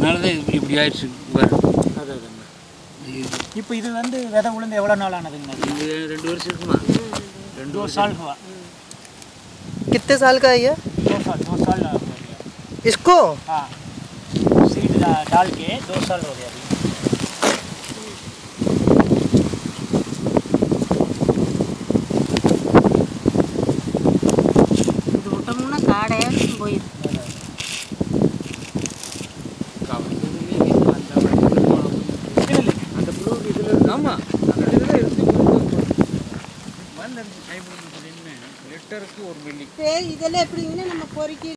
அதனால தான் இப்படி இப்படி ஆயிடுச்சு பாரு அது அதுங்க இது இப்போ இது வந்து விதை உளுந்து எவ்வளோ நாள் ஆனதுங்க இது ரெண்டு வருஷம் இருக்குமா ரெண்டு दो வருஷம் साल हुआ कितने साल का है ये दो साल दो साल हो गया इसको हाँ सीड डा- डाल के दो साल हो गया अभी இது விட்டோம்னா காடையாக போயிடும் அந்த ப்ளூ இதில் ஆமாம் அந்த இதில் இருந்து வந்து லெட்டருக்கு ஒரு மில்லி இதெல்லாம் எப்படிங்கன்னா நம்ம பொறுக்கி